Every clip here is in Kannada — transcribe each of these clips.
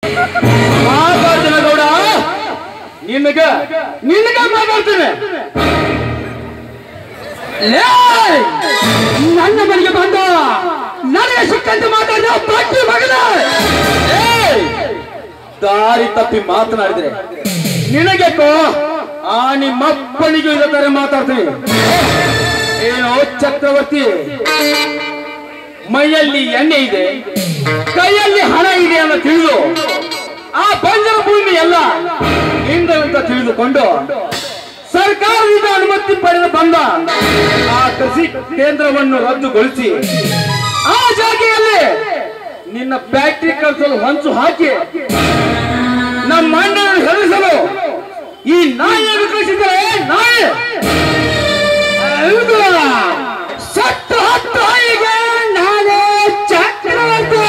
ಮಾತಾಡ್ತೇನೆ ಗೌಡ ನಿನಗ ನಿನಗ ಮಾತಾಡ್ತೇನೆ ಲೇ! ನನ್ನ ಮನೆಗೆ ಬಂದ ನನಗೆ ಸಿಕ್ಕಂತೆ ಮಾತಾಡಿದ ಬಡ್ಡಿ ಮಗನ ಏಯ್! ದಾರಿ ತಪ್ಪಿ ಮಾತನಾಡಿದ್ರೆ ನಿನಗೆ ಆ ನಿಮ್ಮಪ್ಪನಿಗೂ ಇದೇ ತರ ಮಾತಾಡ್ತೀನಿ ಏನೋ ಚಕ್ರವರ್ತಿ ಮೈಯಲ್ಲಿ ಎಣ್ಣೆ ಇದೆ ಕೈಯಲ್ಲಿ ಹಣ ಇದೆ ಅಂತ ತಿಳಿದು ಆ ಬಂಜರ ಭೂಮಿ ಎಲ್ಲ ನಿಂದಂತ ತಿಳಿದುಕೊಂಡು ಸರ್ಕಾರದಿಂದ ಅನುಮತಿ ಪಡೆದು ಬಂದ ಆ ಕೃಷಿ ಕೇಂದ್ರವನ್ನು ರದ್ದುಗೊಳಿಸಿ ಆ ಜಾಗೆಯಲ್ಲಿ ನಿನ್ನ ಫ್ಯಾಕ್ಟರಿ ಕಳಿಸಲು ಹೊಂಚು ಹಾಕಿ ನಮ್ಮ ಅಣ್ಣನನ್ನು ಹೆದರಿಸಲು ಈ ನಾಯಿಯನ್ನು ಕಳಿಸಿದರೆ ನಾಯಿ ಹೌದು. ಸತ್ತು ಹತ್ತು ನಾಯಿಗೆ ನಾನೇ ಚಕ್ರವರ್ತಿ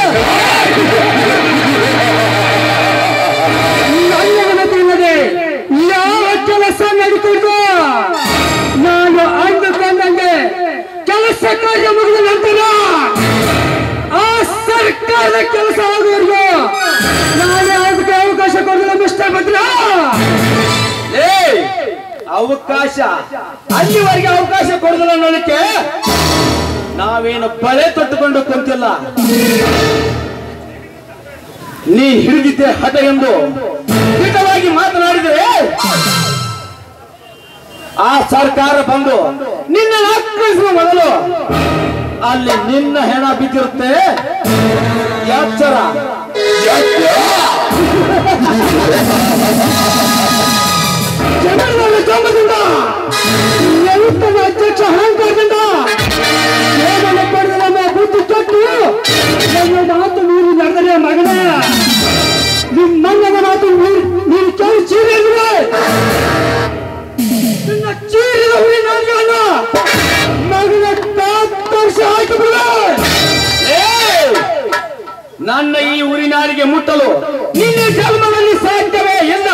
ನನ್ನ ಅನುಮತಿಯಿಲ್ಲದೆ ಯಾವ ಕೆಲಸ ನಡೀತಿದ್ದು ನಾನು ಅಂದುಕೊಂಡಂಗೆ ಕೆಲಸ ಕಾರ್ಯ ಮುಗಿದ ನಂತರ ಆ ಸರ್ಕಾರದ ಕೆಲಸ ಆಗುವವರೆಗೂ ನಾನು ಅದಕ್ಕೆ ಅವಕಾಶ ಕೊಡಲು ಮಿಸ್ಟರ್ ಭದ್ರ ಅವಕಾಶ ಅಲ್ಲಿವರೆಗೆ ಅವಕಾಶ ಕೊಡೋದಿಲ್ಲ ಅನ್ನೋದಕ್ಕೆ ನಾವೇನು ಬಳೆ ತೊಟ್ಟುಕೊಂಡು ಕುಂತಿಲ್ಲ ನೀ ಹಿಡಿದಿದ್ದೆ ಹಠ ಎಂದು ದಿಟವಾಗಿ ಮಾತನಾಡಿದರೆ ಆ ಸರ್ಕಾರ ಬಂದು ನಿನ್ನ ಆಕ್ರಮಿಸುವ ಮೊದಲು ಅಲ್ಲಿ ನಿನ್ನ ಹೆಣ ಬಿದ್ದಿರುತ್ತೆ ಎಚ್ಚರ ಜನರ ಜೋಮದಿಂದ ಎಳುತ್ತನ ಅಧ್ಯಕ್ಷ ಅಹಂಕಾರದಿಂದ ಏನನ್ನು ಪಡೆದ ನಮ್ಮ ಬುದ್ಧಿ ಕೆಟ್ಟು ನನ್ನ ಮಾತು ನೀರು ನಡೆದರೆ ಮಗನ ನಿಮ್ಮಣ್ಣನ ಮಾತು ನೀರು ನೀನು ಕೇಳಿ ಚೀರಿ ಅಂದ್ರೆ ನಿನ್ನ ಚೀರಿದ ಹುಳಿ ನಾಲ್ಗಲ್ಲ ಮಗನ ಕಾತ್ತರಿಸಿ ಹಾಕಿಬಿಡ ನನ್ನ ಈ ಊರಿನಾರಿಗೆ ಮುಟ್ಟಲು ನಿನ್ನ ಜನ್ಮದಲ್ಲಿ ಸಾಧ್ಯವೇ ಇಲ್ಲ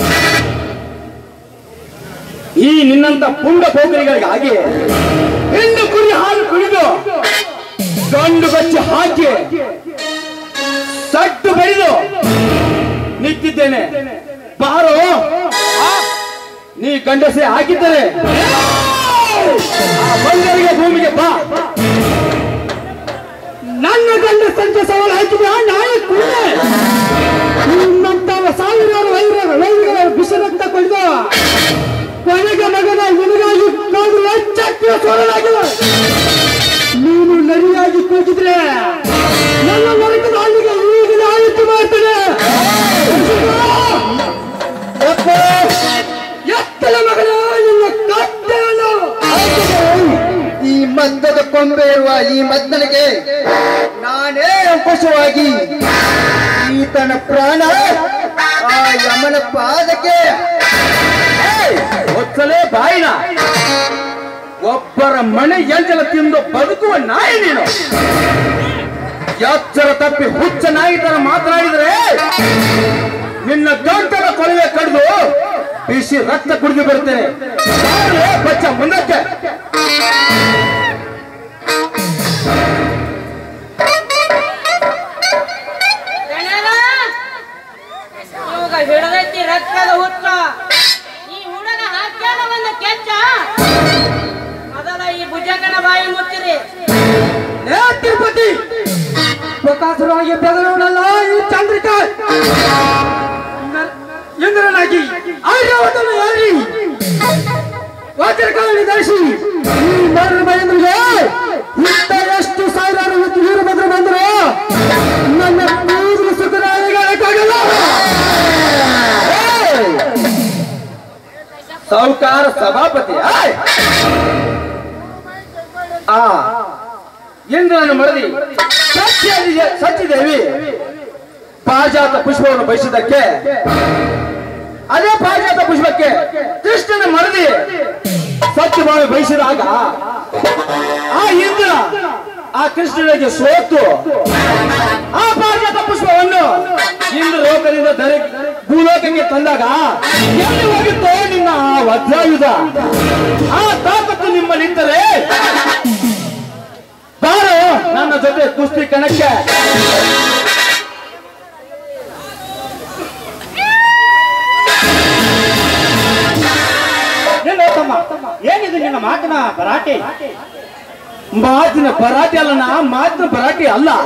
ಈ ನಿನ್ನಂತ ಪುಂಡ ಪೋಖರಿಗಳಿಗಾಗಿ ಹೆಣ್ಣು ಕುರಿ ಹಾಲು ಕುಡಿದು ಗಂಡು ಬಚ್ಚಿ ಹಾಕಿ ಸಟ್ಟು ಬೆಳೆದು ನಿಂತಿದ್ದೇನೆ ಬಾರೋ ಆ, ನೀ ಗಂಡಸೆ ಹಾಕಿದ್ದರೆ ಆ ಬಂದರಿಗೆ ಭೂಮಿಗೆ ಬಾ ನನ್ನ ಗಂಡ ಸಂಖ್ಯೆ ಸವಾಲು ಹಾಕಿದ ನಾಯಿ ಕುಳ್ಳೆ ನಿನ್ನಂತವ ಸಾವಿರಾರು ವೈರ ವೈರಿಗಳ ಬಿಸಿರಕ್ತ ಕೊಯ್ದು ಕೊನೆಗೆ ಮಗನ ನಿನಗಾಗಿ ನಾವು ಎಚ್ಚಕ್ಕೆ ಸೋಲಲಾಗಿಲ್ಲ ನೀನು ನರಿಯಾಗಿ ಕೂಗಿದ್ರೆ ನನ್ನ ನರಕದ ಹಳ್ಳಿಗೆ ಈಗಿನ ಆಯುತ್ತು ಮಾಡ್ತೇನೆ ಎತ್ತಲ ಮಗನ ನಿನ್ನ ಕತ್ತೆಯನ್ನು ಈ ಮದ್ದದ ಕೊಂಬೆ ಇರುವ ಈ ಮದ್ದನಿಗೆ ನಾನೇ ಅಂಕುಶವಾಗಿ ಈತನ ಪ್ರಾಣ ಆ ಯಮನ ಪಾದಕ್ಕೆ ಒತ್ತಲೇ ಬಾಯಿನ ಒಬ್ಬರ ಮನೆ ಎಂಜಲ ತಿಂದು ಬದುಕುವ ನಾಯಿ ನೀನು ಎಚ್ಚರ ತಪ್ಪಿ ಹುಚ್ಚ ನಾಯಿ ತರ ಮಾತನಾಡಿದರೆ ನಿನ್ನ ಗಂಟಲ ಕೊಳವೆ ಕಡಿದು ಬಿಸಿ ರಕ್ತ ಕುಡಿದು ಬರ್ತೇನೆ ಬಾರೆ, ಬಚ್ಚ ಮುಂದಕ್ಕೆ ಇವಾಗ ಹಿಡದೈತಿ ರಕ್ತದ ಹುತ್ತ ಈ ಹುಡುಗ ಹಾಕ್ಯಾನ ಒಂದು ಕೆಚ್ಚ ಮೊದಲ ಈ ಭುಜಂಗನ ಬಾಯಿ ಮುಚ್ಚಿರಿ ಏ ತಿರುಪತಿ ಬಕಾಸುರವಾಗಿ ಬೆದರವನಲ್ಲ ಈ ಚಂದ್ರಿಕಾ ಇಂದ್ರನಾಗಿ ಐರಾವತನ ಯಾರಿ ವಜ್ರಕಾಳಿ ಧರಿಸಿ ಈ ಮರಣ ಮಹೇಂದ್ರಿಗೆ ಇಂಥ ಎಷ್ಟು ಸಾವಿರಾರು ಮತ್ತು ವೀರಭದ್ರ ಬಂದರು ನನ್ನ ಕೂದಲು ಸುಖರಾಯಿಗಳಕ್ಕಾಗಲ್ಲ ಸಾಹುಕಾರ ಸಭಾಪತಿ ಆಯ್ ಆ ಇಂದ್ರನ ಮಡದಿ ಸತ್ಯ- ಸತ್ಯದೇವಿ ಪಾರಿಜಾತ ಪುಷ್ಪವನ್ನು ಬಯಸಿದ್ದಕ್ಕೆ ಅದೇ ಪಾರಿಜಾತ ಪುಷ್ಪಕ್ಕೆ ಕೃಷ್ಣನ ಮಡದಿ ಸತ್ಯಭಾವಿ ಬಯಸಿದಾಗ ಆ ಇಂದ್ರ ಆ ಕೃಷ್ಣನಿಗೆ ಸೋತು ಆ ಪಾರಿಜಾತ ಪುಷ್ಪವನ್ನು ಇಂದ್ರ ಲೋಕದಿಂದ ಧರೆ ಭೂಲೋಕಕ್ಕೆ ತಂದಾಗ ಎಲ್ಲಿ ಹೋಗಿತ್ತೋ ನಿನ್ನ ಆ ವಜ್ರಾಯುಧ ಆ ತಾಕತ್ತು ನಿಮ್ಮಲ್ಲಿದ್ದರೆ ಬಾರೋ ನನ್ನ ಜೊತೆ ಕುಸ್ತಿ ಕಣಕ್ಕೆ ತಮ್ಮ ಏನಿದು ನಿನ್ನ ಮಾತಿನ ಭರಾಟೆ ಮಾತಿನ ಭರಾಟೆ ಅಲ್ಲ ನಾ ಮಾತಿನ ಭರಾಟೆ ಅಲ್ಲ